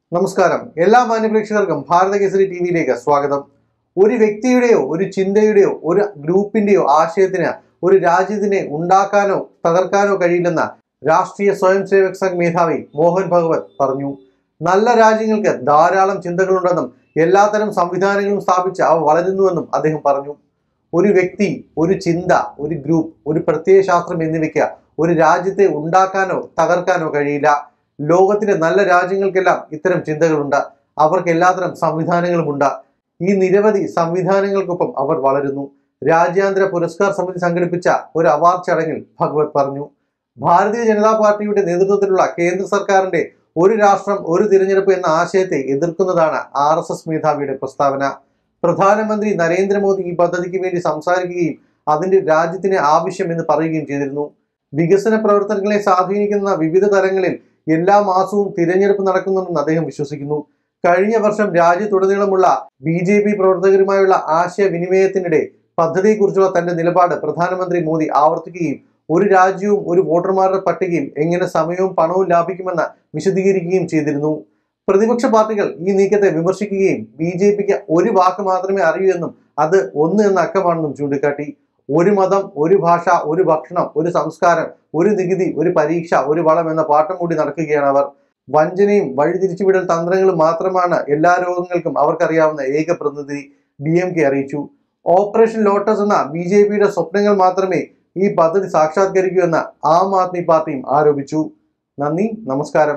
നമസ്കാരം എല്ലാ മാന്യപ്രേക്ഷകർക്കും ഭാരത കേസരി ടി വിയിലേക്ക് സ്വാഗതം ഒരു വ്യക്തിയുടെയോ ഒരു ചിന്തയുടെയോ ഒരു ഗ്രൂപ്പിന്റെയോ ആശയത്തിന് ഒരു രാജ്യത്തിനെ ഉണ്ടാക്കാനോ തകർക്കാനോ കഴിയില്ലെന്ന രാഷ്ട്രീയ സ്വയം സേവക് സംഘ് മേധാവി മോഹൻ ഭഗവത് പറഞ്ഞു നല്ല രാജ്യങ്ങൾക്ക് ധാരാളം ചിന്തകളുണ്ടെന്നും എല്ലാത്തരം സംവിധാനങ്ങളും സ്ഥാപിച്ച് അവ വളരുന്നുവെന്നും അദ്ദേഹം പറഞ്ഞു ഒരു വ്യക്തി ഒരു ചിന്ത ഒരു ഗ്രൂപ്പ് ഒരു പ്രത്യയശാസ്ത്രം എന്നിവയ്ക്ക് ഒരു രാജ്യത്തെ ഉണ്ടാക്കാനോ തകർക്കാനോ കഴിയില്ല ലോകത്തിലെ നല്ല രാജ്യങ്ങൾക്കെല്ലാം ഇത്തരം ചിന്തകളുണ്ട് അവർക്ക് എല്ലാത്തരം സംവിധാനങ്ങളുമുണ്ട് ഈ നിരവധി സംവിധാനങ്ങൾക്കൊപ്പം അവർ വളരുന്നു രാജ്യാന്തര പുരസ്കാർ സമിതി സംഘടിപ്പിച്ച ഒരു അവാർഡ് ചടങ്ങിൽ ഭഗവത് പറഞ്ഞു ഭാരതീയ ജനതാ പാർട്ടിയുടെ നേതൃത്വത്തിലുള്ള കേന്ദ്ര സർക്കാരിന്റെ ഒരു രാഷ്ട്രം ഒരു തിരഞ്ഞെടുപ്പ് എന്ന ആശയത്തെ എതിർക്കുന്നതാണ് ആർ എസ് എസ് മേധാവിയുടെ പ്രസ്താവന പ്രധാനമന്ത്രി നരേന്ദ്രമോദി ഈ പദ്ധതിക്ക് വേണ്ടി സംസാരിക്കുകയും അതിന്റെ രാജ്യത്തിന് ആവശ്യമെന്ന് പറയുകയും ചെയ്തിരുന്നു വികസന പ്രവർത്തനങ്ങളെ സ്വാധീനിക്കുന്ന വിവിധ തലങ്ങളിൽ എല്ലാ മാസവും തിരഞ്ഞെടുപ്പ് നടക്കുന്നുണ്ടെന്ന് അദ്ദേഹം വിശ്വസിക്കുന്നു കഴിഞ്ഞ വർഷം രാജ്യത്തുടനീളമുള്ള ബി ജെ പി പ്രവർത്തകരുമായുള്ള ആശയവിനിമയത്തിനിടെ പദ്ധതിയെക്കുറിച്ചുള്ള തന്റെ നിലപാട് പ്രധാനമന്ത്രി മോദി ആവർത്തിക്കുകയും ഒരു രാജ്യവും ഒരു വോട്ടർമാരുടെ പട്ടികയും എങ്ങനെ സമയവും പണവും ലാഭിക്കുമെന്ന് വിശദീകരിക്കുകയും ചെയ്തിരുന്നു പ്രതിപക്ഷ പാർട്ടികൾ ഈ നീക്കത്തെ വിമർശിക്കുകയും ബി ജെ പിക്ക് ഒരു വാക്ക് മാത്രമേ അറിയൂ എന്നും അത് ഒന്ന് എന്ന അക്കമാണെന്നും ചൂണ്ടിക്കാട്ടി ഒരു മതം ഒരു ഭാഷ ഒരു ഭക്ഷണം ഒരു സംസ്കാരം ഒരു നികുതി ഒരു പരീക്ഷ ഒരു വളം എന്ന പാട്ടം കൂടി നടക്കുകയാണ് അവർ വഞ്ചനയും വഴിതിരിച്ചുവിടൽ തന്ത്രങ്ങളും മാത്രമാണ് എല്ലാ രോഗങ്ങൾക്കും അവർക്കറിയാവുന്ന ഏക പ്രതിനിധി ബി എം കെ അറിയിച്ചു ഓപ്പറേഷൻ ലോട്ടസ് എന്ന ബി ജെ പിയുടെ സ്വപ്നങ്ങൾ മാത്രമേ ഈ പദ്ധതി സാക്ഷാത്കരിക്കൂ എന്ന് ആം ആദ്മി പാർട്ടിയും ആരോപിച്ചു നന്ദി നമസ്കാരം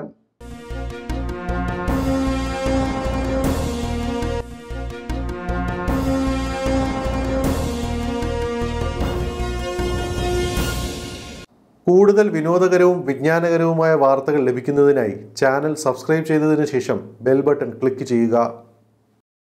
കൂടുതൽ വിനോദകരവും വിജ്ഞാനകരവുമായ വാർത്തകൾ ലഭിക്കുന്നതിനായി ചാനൽ സബ്സ്ക്രൈബ് ചെയ്തതിനു ശേഷം ബെൽ ബട്ടൺ ക്ലിക്ക് ചെയ്യുക